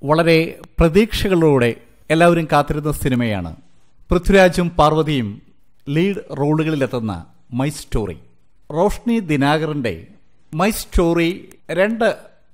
വളരെ പ്രതീക്ഷകളോടെ എല്ലാവരും കാത്തിരുന്ന സിനിമയാണ് പൃഥ്വിരാജും പാർവതിയും ലീഡ് റോളുകളിലെത്തുന്ന മൈ സ്റ്റോറി റോഷ്നി ദിനാകറിന്റെ മൈ സ്റ്റോറി രണ്ട്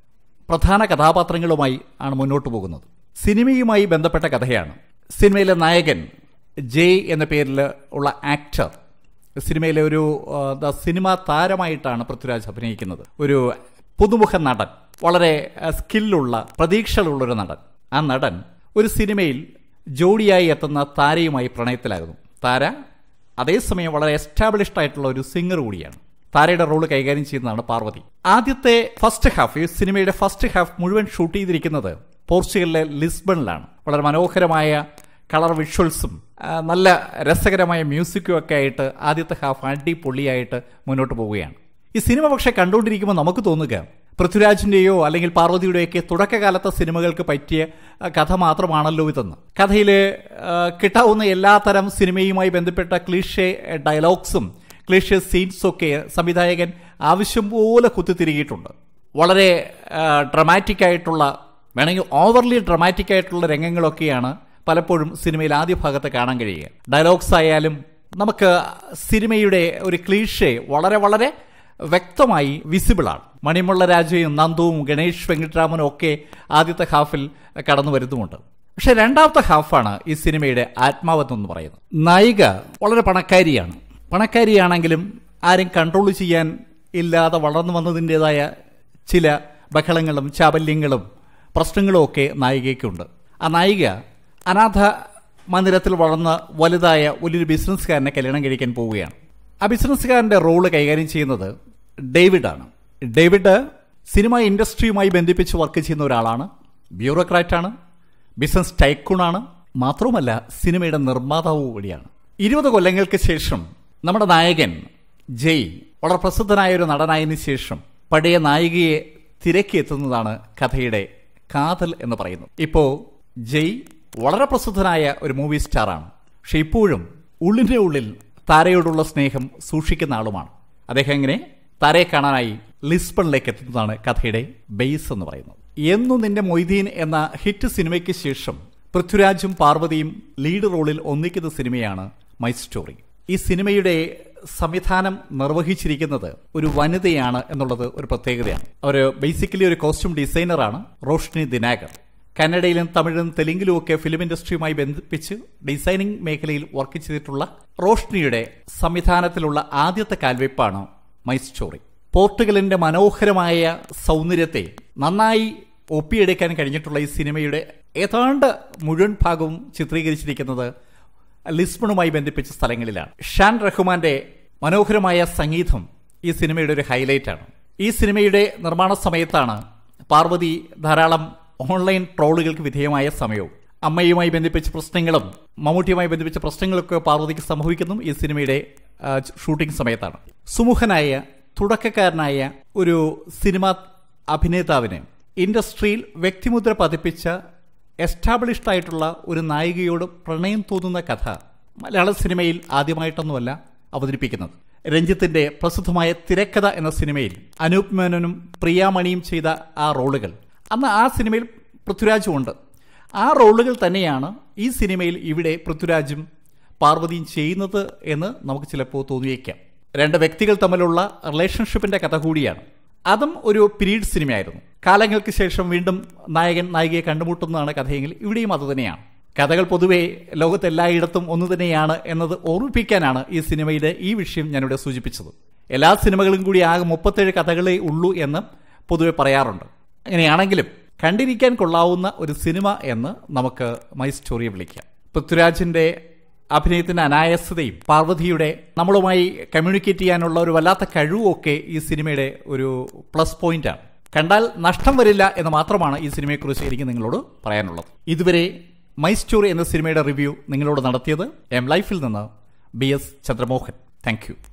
പ്രധാന കഥാപാത്രങ്ങളുമായി ആണ് മുന്നോട്ട് പോകുന്നത് സിനിമയുമായി ബന്ധപ്പെട്ട കഥയാണ് സിനിമയിലെ നായകൻ ജയ് എന്ന പേരിൽ ഉള്ള ആക്ടർ സിനിമയിലെ ഒരു ആ, ദ സിനിമാ താരമായിട്ടാണ് പൃഥ്വിരാജ് അഭിനയിക്കുന്നത് ഒരു പുതുമുഖ നടൻ വളരെ ആ, സ്കില്ലുള്ള പ്രതീക്ഷകളുള്ള ഒരു നടൻ ആ നടൻ ഒരു സിനിമയിൽ ജോഡിയായി എത്തുന്ന താരയുമായി പ്രണയത്തിലാകുന്നു താര അതേസമയം വളരെ എസ്റ്റാബ്ലിഷ്ഡ് ആയിട്ടുള്ള ഒരു സിംഗർ കൂടിയാണ് താരയുടെ റോള് കൈകാര്യം ചെയ്യുന്നതാണ് പാർവതി ആദ്യത്തെ ഫസ്റ്റ് ഹാഫ് ഈ സിനിമയുടെ ഫസ്റ്റ് ഹാഫ് മുഴുവൻ ഷൂട്ട് ചെയ്തിരിക്കുന്നത് പോർച്ചുഗലിലെ ലിസ്ബണിലാണ് വളരെ മനോഹരമായ കളർ വിഷ്വൽസും ആ, നല്ല രസകരമായ മ്യൂസിക്കും ഒക്കെ ആയിട്ട് ആദ്യത്തെ ഹാഫ് അടിപൊളിയായിട്ട് മുന്നോട്ട് പോവുകയാണ് ഈ സിനിമ പക്ഷെ കണ്ടുകൊണ്ടിരിക്കുമ്പോൾ നമുക്ക് തോന്നുക പൃഥ്വിരാജിന്റെയോ അല്ലെങ്കിൽ പാർവതിയുടെയൊക്കെ തുടക്കകാലത്തെ സിനിമകൾക്ക് പറ്റിയ ആ, കഥ മാത്രമാണല്ലോ ഇതെന്ന് കഥയിൽ കിട്ടാവുന്ന എല്ലാത്തരം സിനിമയുമായി ബന്ധപ്പെട്ട ക്ലീഷേ ഡയലോഗ്സും ക്ലീഷേ സീൻസും ഒക്കെ സംവിധായകൻ ആവശ്യം പോലെ കുത്തിത്തിരികിയിട്ടുണ്ട് വളരെ ഡ്രമാറ്റിക് ആയിട്ടുള്ള വേണമെങ്കിൽ ഓവർലി ഡ്രമാറ്റിക് ആയിട്ടുള്ള രംഗങ്ങളൊക്കെയാണ് പലപ്പോഴും സിനിമയിൽ ആദ്യ ഭാഗത്ത് കാണാൻ കഴിയുക ഡയലോഗ്സ് ആയാലും നമുക്ക് സിനിമയുടെ ഒരു ക്ലീഷേ വളരെ വളരെ വ്യക്തമായി വിസിബിളാണ് മണിമുള്ള രാജയും നന്ദുവും ഗണേഷ് വെങ്കിട്ടരാമനും ഒക്കെ ആദ്യത്തെ ഹാഫിൽ കടന്നു വരുന്നുമുണ്ട് പക്ഷെ രണ്ടാമത്തെ ഹാഫാണ് ഈ സിനിമയുടെ ആത്മാവെന്ന് പറയുന്നത് നായിക വളരെ പണക്കാരിയാണ് പണക്കാരിയാണെങ്കിലും ആരും കൺട്രോൾ ചെയ്യാൻ ഇല്ലാതെ വളർന്നു വന്നതിൻ്റെതായ ചില ബഹളങ്ങളും ചാബല്യങ്ങളും പ്രശ്നങ്ങളും ഒക്കെ നായികയ്ക്കുണ്ട് ആ നായിക അനാഥ മന്ദിരത്തിൽ വളർന്ന വലുതായ വലിയൊരു ബിസിനസ്സുകാരനെ കല്യാണം കഴിക്കാൻ പോവുകയാണ് ആ ബിസിനസ്സുകാരൻ്റെ റോള് കൈകാര്യം ചെയ്യുന്നത് ഡേവിഡാണ് ഡേവിഡ് സിനിമ ഇൻഡസ്ട്രിയുമായി ബന്ധിപ്പിച്ച് വർക്ക് ചെയ്യുന്ന ഒരാളാണ് ബ്യൂറോക്രാറ്റാണ് ബിസിനസ് ടൈക്കൂണാണ് മാത്രവുമല്ല സിനിമയുടെ നിർമ്മാതാവ് കൂടിയാണ് ഇരുപത് കൊല്ലങ്ങൾക്ക് ശേഷം നമ്മുടെ നായകൻ ജയ് വളരെ പ്രസിദ്ധനായ ഒരു നടനായതിനു ശേഷം പഴയ നായികയെ തിരക്കി എത്തുന്നതാണ് കഥയുടെ കാതൽ എന്ന് പറയുന്നത് ഇപ്പോ ജയ് വളരെ പ്രസിദ്ധനായ ഒരു മൂവി സ്റ്റാറാണ് പക്ഷെ ഇപ്പോഴും ഉള്ളിന്റെ ഉള്ളിൽ താരയോടുള്ള സ്നേഹം സൂക്ഷിക്കുന്ന ആളുമാണ് അദ്ദേഹം ഇങ്ങനെ താരയെ കാണാനായി ലിസ്ബണിലേക്ക് എത്തുന്നതാണ് കഥയുടെ ബേസ് എന്ന് പറയുന്നത് എന്നു നിന്റെ മൊയ്തീൻ എന്ന ഹിറ്റ് സിനിമയ്ക്ക് ശേഷം പൃഥ്വിരാജും പാർവതിയും ലീഡ് റോളിൽ ഒന്നിക്കുന്ന സിനിമയാണ് മൈ സ്റ്റോറി ഈ സിനിമയുടെ സംവിധാനം നിർവഹിച്ചിരിക്കുന്നത് ഒരു വനിതയാണ് എന്നുള്ളത് ഒരു പ്രത്യേകതയാണ് അവർ ബേസിക്കലി ഒരു കോസ്റ്റ്യൂം ഡിസൈനറാണ് റോഷ്നി ദിനാകർ കന്നഡയിലും തമിഴിലും തെലുങ്കിലും ഒക്കെ ഫിലിം ഇൻഡസ്ട്രിയുമായി ബന്ധിപ്പിച്ച് ഡിസൈനിങ് മേഖലയിൽ വർക്ക് ചെയ്തിട്ടുള്ള റോഷ്നിയുടെ സംവിധാനത്തിലുള്ള ആദ്യത്തെ കാൽവയ്പ്പാണ് മൈ സ്റ്റോറി പോർട്ടുഗലിന്റെ മനോഹരമായ സൗന്ദര്യത്തെ നന്നായി ഒപ്പിയെടുക്കാൻ കഴിഞ്ഞിട്ടുള്ള ഈ സിനിമയുടെ ഏതാണ്ട് മുഴുവൻ ഭാഗവും ചിത്രീകരിച്ചിരിക്കുന്നത് ലിസ്ബണുമായി ബന്ധിപ്പിച്ച സ്ഥലങ്ങളിലാണ് ഷാൻ റഹ്മാന്റെ മനോഹരമായ സംഗീതം ഈ സിനിമയുടെ ഒരു ഹൈലൈറ്റാണ് ഈ സിനിമയുടെ നിർമ്മാണ സമയത്താണ് പാർവതി ധാരാളം ഓൺലൈൻ ട്രോളുകൾക്ക് വിധേയമായ സമയവും അമ്മയുമായി ബന്ധിപ്പിച്ച പ്രശ്നങ്ങളും മമ്മൂട്ടിയുമായി ബന്ധിപ്പിച്ച പ്രശ്നങ്ങളൊക്കെ പാർവതിക്ക് സംഭവിക്കുന്നതും ഈ സിനിമയുടെ ആ, ഷൂട്ടിംഗ് സമയത്താണ് സുമുഖനായ തുടക്കക്കാരനായ ഒരു സിനിമ അഭിനേതാവിന് ഇൻഡസ്ട്രിയിൽ വ്യക്തിമുദ്ര പതിപ്പിച്ച എസ്റ്റാബ്ലിഷ്ഡ് ആയിട്ടുള്ള ഒരു നായികയോട് പ്രണയം തോന്നുന്ന കഥ മലയാള സിനിമയിൽ ആദ്യമായിട്ടൊന്നുമല്ല അവതരിപ്പിക്കുന്നത് രഞ്ജിത്തിന്റെ പ്രസിദ്ധമായ തിരക്കഥ എന്ന സിനിമയിൽ അനൂപ് മേനോനും പ്രിയാമണിയും ചെയ്ത ആ റോളുകൾ അന്ന് ആ സിനിമയിൽ പൃഥ്വിരാജും ഉണ്ട് ആ റോളുകൾ തന്നെയാണ് ഈ സിനിമയിൽ ഇവിടെ പൃഥ്വിരാജും പാർവതിയും ചെയ്യുന്നത് എന്ന് നമുക്ക് ചിലപ്പോൾ തോന്നിയേക്കാം രണ്ട് വ്യക്തികൾ തമ്മിലുള്ള റിലേഷൻഷിപ്പിന്റെ കഥ കൂടിയാണ് അതും ഒരു പീരീഡ് സിനിമയായിരുന്നു കാലങ്ങൾക്ക് ശേഷം വീണ്ടും നായകൻ നായികയെ കണ്ടുമുട്ടുന്നതാണ് കഥയെങ്കിൽ ഇവിടെയും അതുതന്നെയാണ് കഥകൾ പൊതുവെ ലോകത്തെല്ലായിടത്തും ഒന്നു തന്നെയാണ് എന്നത് ഓർമ്മിപ്പിക്കാനാണ് ഈ സിനിമയുടെ ഈ വിഷയം ഞാനിവിടെ സൂചിപ്പിച്ചത് എല്ലാ സിനിമകളും കൂടി ആകെ മുപ്പത്തേഴ് കഥകളേ ഉള്ളൂ എന്ന് പൊതുവെ പറയാറുണ്ട് അങ്ങനെയാണെങ്കിലും കണ്ടിരിക്കാൻ കൊള്ളാവുന്ന ഒരു സിനിമ എന്ന് നമുക്ക് മൈ സ്റ്റോറിയെ വിളിക്കാം പൃഥ്വിരാജിന്റെ അഭിനയത്തിന്റെ അനായാസതയും പാർവതിയുടെ നമ്മളുമായി കമ്മ്യൂണിക്കേറ്റ് ചെയ്യാനുള്ള ഒരു വല്ലാത്ത കഴിവുമൊക്കെ ഈ സിനിമയുടെ ഒരു പ്ലസ് പോയിന്റാണ് കണ്ടാൽ നഷ്ടം വരില്ല എന്ന് മാത്രമാണ് ഈ സിനിമയെക്കുറിച്ച് എനിക്ക് നിങ്ങളോട് പറയാനുള്ളത് ഇതുവരെ മൈ സ്റ്റോറി എന്ന സിനിമയുടെ റിവ്യൂ നിങ്ങളോട് നടത്തിയത് എം ലൈഫിൽ നിന്ന് B S Chandramohan thank U